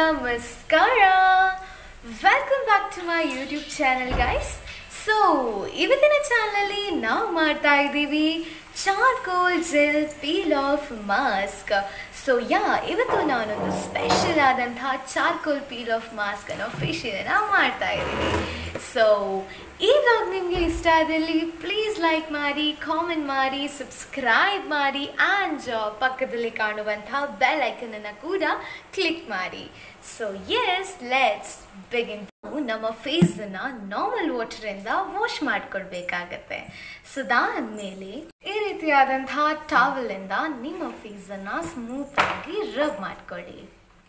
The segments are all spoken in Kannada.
ನಮಸ್ಕಾರ welcome back to my YouTube channel guys so ಇವತ್ತಿನ ಚಾನಲಲ್ಲಿ ನಾವು ಮಾಡ್ತಾ ಇದ್ದೀವಿ charcoal gel peel off mask so yeah ಇವತ್ತು ನಾನೊಂದು ಸ್ಪೆಷಲ್ ಆದಂತಹ ಚಾರ್ಕೋಲ್ ಪೀಲ್ ಆಫ್ ಮಾಸ್ಕ್ ಅನ್ನೋ ಫೇಶಿಯಲ್ನ ಮಾಡ್ತಾ ಇದ್ದೀನಿ ಸೊ ಈ ವ್ಲಾಗ್ ನಿಮಗೆ ಇಷ್ಟ ಆದಲ್ಲಿ ಪ್ಲೀಸ್ ಲೈಕ್ ಮಾಡಿ ಕಾಮೆಂಟ್ ಮಾಡಿ ಸಬ್ಸ್ಕ್ರೈಬ್ ಮಾಡಿ ಆ್ಯಂಡ್ ಪಕ್ಕದಲ್ಲಿ ಕಾಣುವಂತಹ ಬೆಲ್ ಐಕನನ್ನು ಕೂಡ ಕ್ಲಿಕ್ ಮಾಡಿ ಸೊ ಎಸ್ ಲೆಟ್ಸ್ ಬಿಗಿನ್ ನಮ್ಮ ಫೇಸನ್ನು ನಾರ್ಮಲ್ ವಾಟರಿಂದ ವಾಶ್ ಮಾಡ್ಕೊಳ್ಬೇಕಾಗತ್ತೆ ಸೊ ಅದಾದಮೇಲೆ ಈ ರೀತಿಯಾದಂತಹ ಟಾವಲಿಂದ ನಿಮ್ಮ ಫೇಸನ್ನು ಸ್ಮೂತಾಗಿ ರಬ್ ಮಾಡ್ಕೊಳ್ಳಿ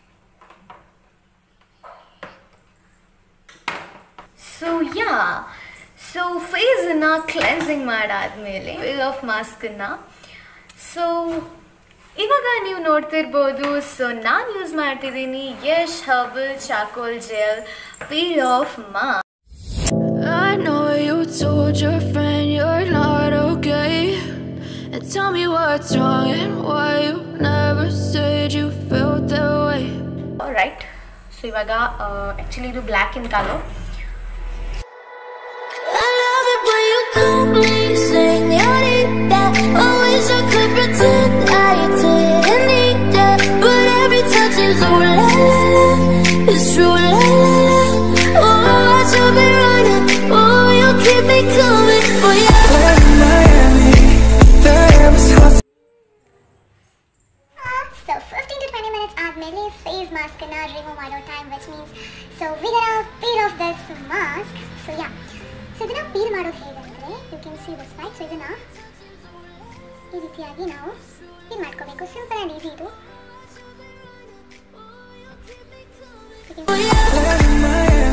ಸೊ ಯಾ ಸೊ ಫೇಸನ್ನು ಕ್ಲೆನ್ಸಿಂಗ್ ಮಾಡಾದ್ಮೇಲೆ ಫೇಲ್ ಆಫ್ ಮಾಸ್ಕನ್ನು ಸೊ ಇವಾಗ ನೀವು ನೋಡ್ತಿರ್ಬೋದು ಸೊ ನಾನು ಯೂಸ್ ಮಾಡ್ತಿದ್ದೀನಿ Yash herbal charcoal gel peel off mask I know you told your friend you're not okay. And tell me what's wrong and why you never said you felt that way. Right so ಇವಾಗ ಆ್ಯಕ್ಚುಲಿ ಇದು black in colour I love it when you call me señorita. Always I could pretend I didn't need that, but every touch is ooh la la la. It's true la la la. Oh, I should be running. Oh, you keep me coming. Oh yeah. So fifteen to twenty minutes ಆದಮೇಲೆ ಫೇಸ್ ಮಾಸ್ಕನ್ನು ರಿಮೂವ್ ಮಾಡೋ time which means so we gonna peel off this mask so yeah so ಇದನ್ನು ಪೀಲ್ ಮಾಡೋದು ಹೇಗಂದರೆ you can see this right so ಇದನ್ನು ಈ ರೀತಿಯಾಗಿ ನಾವು ಪೀಲ್ ಮಾಡ್ಕೋಬೇಕು ಸಿಂಪಲ್ ಆ್ಯಂಡ್ ಈಸಿ ಇದು You can Oh see- yeah.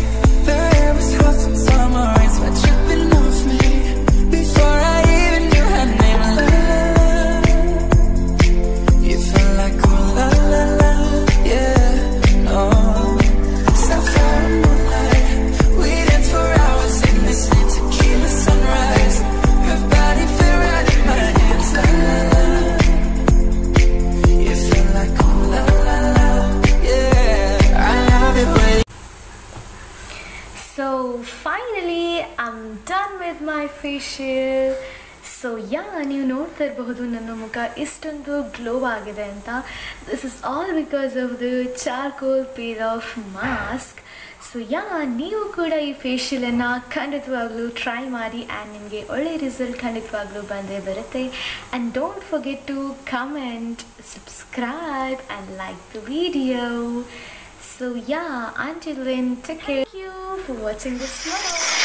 So finally I'm done with my facial so yeah ನೀವು ನೋಡ್ತಾ ಇರಬಹುದು ನನ್ನ ಮುಖ ಇಷ್ಟೊಂದು ಗ್ಲೋ ಆಗಿದೆ ಅಂತ this is all because of the charcoal peel off mask so yeah ನೀವು ಕೂಡ ಈ ಫೇಶಿಯಲನ್ನು ಖಂಡಿತವಾಗ್ಲೂ ಟ್ರೈ ಮಾಡಿ ಆ್ಯಂಡ್ ನಿಮಗೆ ಒಳ್ಳೆ ರಿಸಲ್ಟ್ ಖಂಡಿತವಾಗ್ಲೂ ಬಂದೇ ಬರುತ್ತೆ and don't forget to comment subscribe and like the video So yeah, until then, take care. Thank you for watching this vlog.